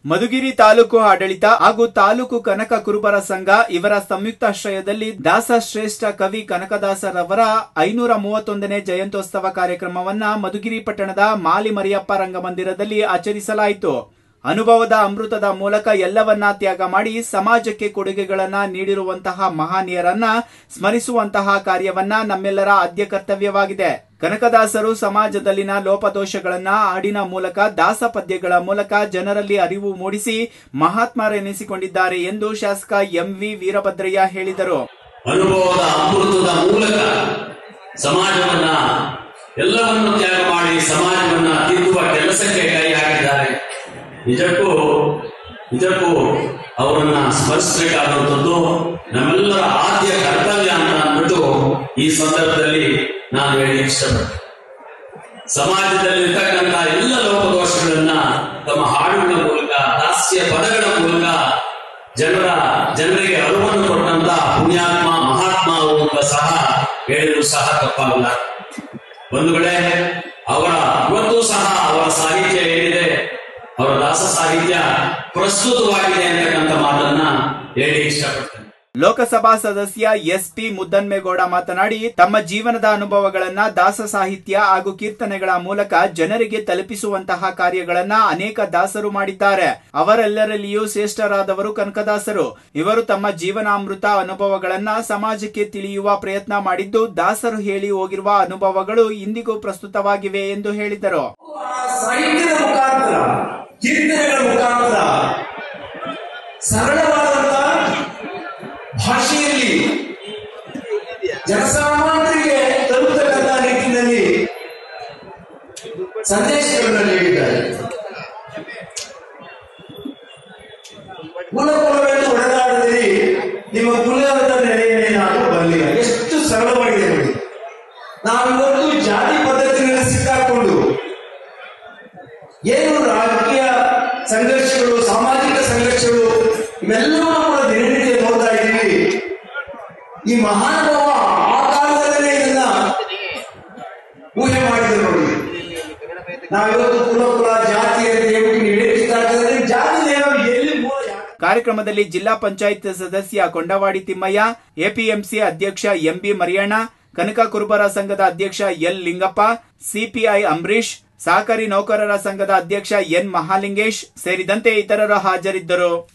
ಮಧುಗಿರಿ ತಾಲೂಕು ಆಡಳಿತ ಹಾಗೂ ತಾಲೂಕು ಕನಕ ಕುರುಬರ ಸಂಘ ಇವರ ಸಂಯುಕ್ತಾಶ್ರಯದಲ್ಲಿ ದಾಸ ಶ್ರೇಷ್ಠ ಕವಿ ಕನಕದಾಸರವರ ಐನೂರ ಮೂವತ್ತೊಂದನೇ ಜಯಂತ್ಯೋತ್ಸವ ಕಾರ್ಯಕ್ರಮವನ್ನ ಮಧುಗಿರಿ ಪಟ್ಟಣದ ಮಾಲಿ ಮರಿಯಪ್ಪ ರಂಗಮಂದಿರದಲ್ಲಿ ಆಚರಿಸಲಾಯಿತು ಅನುಭವದ ಅಮೃತದ ಮೂಲಕ ಎಲ್ಲವನ್ನ ತ್ಯಾಗ ಮಾಡಿ ಸಮಾಜಕ್ಕೆ ಕೊಡುಗೆಗಳನ್ನ ನೀಡಿರುವಂತಹ ಮಹಾನೀಯರನ್ನ ಸ್ಮರಿಸುವಂತಹ ಕಾರ್ಯವನ್ನ ನಮ್ಮೆಲ್ಲರ ಆದ್ಯ ಕರ್ತವ್ಯವಾಗಿದೆ ಕನಕದಾಸರು ಸಮಾಜದಲ್ಲಿನ ಲೋಪದೋಷಗಳನ್ನ ಹಾಡಿನ ಮೂಲಕ ದಾಸ ಪದ್ಯಗಳ ಮೂಲಕ ಜನರಲ್ಲಿ ಅರಿವು ಮೂಡಿಸಿ ಮಹಾತ್ಮರೆನಿಸಿಕೊಂಡಿದ್ದಾರೆ ಎಂದು ಶಾಸಕ ಎಂವಿ ವೀರಭದ್ರಯ್ಯ ಹೇಳಿದರು ಅನುಭವದ ಅಮೃತದ ಮೂಲಕ ಸಮಾಜವನ್ನ ಎಲ್ಲವನ್ನು ತ್ಯಾಗ ಮಾಡಿ ಸಮಾಜವನ್ನ ತಿದ್ದುವ ಕೆಲಸಕ್ಕೆ ಕೈ ಹಾಕಿದ್ದಾರೆ ನಿಜಕ್ಕೂ ನಿಜಕ್ಕೂ ಅವರನ್ನ ಸ್ಮರಿಸಬೇಕಾದಂಥದ್ದು ನಮ್ಮೆಲ್ಲರ ಆದ್ಯ ಕರ್ತವ್ಯ ಅಂತ ಅಂದ್ಬಿಟ್ಟು ಈ ಸಂದರ್ಭದಲ್ಲಿ ನಾನು ಹೇಳಿ ಇಷ್ಟಪಡ್ತೇನೆ ಸಮಾಜದಲ್ಲಿರ್ತಕ್ಕಂಥ ಎಲ್ಲ ಲೋಪದೋಷಗಳನ್ನ ತಮ್ಮ ಹಾಡುಗಳ ಮೂಲಕ ದಾಸ್ಯ ಪದಗಳ ಮೂಲಕ ಜನರ ಜನರಿಗೆ ಅರಿವನ್ನು ಕೊಟ್ಟಂತ ಪುಣ್ಯಾತ್ಮ ಮಹಾತ್ಮ ಅವರು ಅಂತ ಸಹ ಹೇಳಿದ್ರು ಸಹ ತಪ್ಪಾಗಲ್ಲ ಒಂದು ವೇಳೆ ಅವರ ಇವತ್ತು ಸಹ ಅವರ ಸಾಹಿತ್ಯ ಏನಿದೆ ಅವರ ದಾಸ ಸಾಹಿತ್ಯ ಪ್ರಸ್ತುತವಾಗಿದೆ ಅಂತಕ್ಕಂಥ ಮಾತನ್ನ ಹೇಳಿ ಇಷ್ಟಪಡ್ತೇನೆ ಲೋಕಸಭಾ ಸದಸ್ಯ ಎಸ್ಪಿ ಮುದ್ದನ್ಮೇಗೌಡ ಮಾತನಾಡಿ ತಮ್ಮ ಜೀವನದ ಅನುಭವಗಳನ್ನ ದಾಸ ಸಾಹಿತ್ಯ ಹಾಗೂ ಕೀರ್ತನೆಗಳ ಮೂಲಕ ಜನರಿಗೆ ತಲುಪಿಸುವಂತಹ ಕಾರ್ಯಗಳನ್ನ ಅನೇಕ ದಾಸರು ಮಾಡಿದ್ದಾರೆ ಅವರೆಲ್ಲರಲ್ಲಿಯೂ ಶ್ರೇಷ್ಠರಾದವರು ಕನಕದಾಸರು ಇವರು ತಮ್ಮ ಜೀವನಾಮೃತ ಅನುಭವಗಳನ್ನ ಸಮಾಜಕ್ಕೆ ತಿಳಿಯುವ ಪ್ರಯತ್ನ ಮಾಡಿದ್ದು ದಾಸರು ಹೇಳಿ ಹೋಗಿರುವ ಅನುಭವಗಳು ಇಂದಿಗೂ ಪ್ರಸ್ತುತವಾಗಿವೆ ಎಂದು ಹೇಳಿದರು ಸಾಹಿತ್ಯದ ಮುಖಾಂತರ ಕೀರ್ತನೆಗಳ ಮುಖಾಂತರ ಸರಳವಾದಂತ ಭಾಷೆಯಲ್ಲಿ ಜನಸಾಮಾನ್ಯರಿಗೆ ತಲುಪತಕ್ಕಂತ ನಿಟ್ಟಿನಲ್ಲಿ ಸಂದೇಶಗಳನ್ನು ನೀಡಿದ್ದಾರೆ ಕುಲ ಕುಲವೆಂದು ಒಡೆದಾಡದಲ್ಲಿ ನಿಮ್ಮ ಕುಲದ ನೆಲೆಯಲ್ಲಿ ನಾನು ಬರಲಿಲ್ಲ ಎಷ್ಟು ಸರಳವಾಗಿದೆ ನೋಡಿ ನಾವಿವತ್ತು ಜಾತಿ ಪದ್ಧತಿಗಳಲ್ಲಿ ಸಿಕ್ಕಾಕೊಂಡು ಏನು ರಾಜಕೀಯ ಸಂಘರ್ಷಗಳು ಸಾಮಾಜಿಕ ಸಂಘರ್ಷಗಳು ಇವೆಲ್ಲವೂ ಕೂಡ ದಿನನಿತ್ಯ ನೋಡ್ತಾ ಇದ್ದೀವಿ ಈ ಮಹಾನುಭಾವ ಆ ಕಾಲದಲ್ಲೇ ಇದನ್ನ ಊಹೆ ಮಾಡಿದ್ರು ನೋಡಿ ನಾವಿವತ್ತು ಕುಲ ಕುಲ ಜಾತಿ ಅಂತ ಹೇಳ್ಬಿಟ್ಟು ಹೇಳಿಸ್ತಾ ಇದ್ದಾರೆ ಜಾತಿ ನಾವು ಎಲ್ಲಿ ಮೂಲ ಯಾಕೆ ಕಾರ್ಯಕ್ರಮದಲ್ಲಿ ಜಿಲ್ಲಾ ಪಂಚಾಯತ್ ಸದಸ್ಯ ಕೊಂಡವಾಡಿ ತಿಮ್ಮಯ್ಯ ಎಪಿಎಂಸಿ ಅಧ್ಯಕ್ಷ ಎಂಬಿ ಮರಿಯಣ್ಣ ಕನಕ ಕುರುಬರ ಸಂಘದ ಅಧ್ಯಕ್ಷ ಎಲ್ ಲಿಂಗಪ್ಪ ಸಿಪಿಐ ಅಂಬರೀಶ್ ಸಹಕಾರಿ ನೌಕರರ ಸಂಘದ ಅಧ್ಯಕ್ಷ ಎನ್ ಮಹಾಲಿಂಗೇಶ್ ಸೇರಿದಂತೆ ಇತರರು ಹಾಜರಿದ್ದರು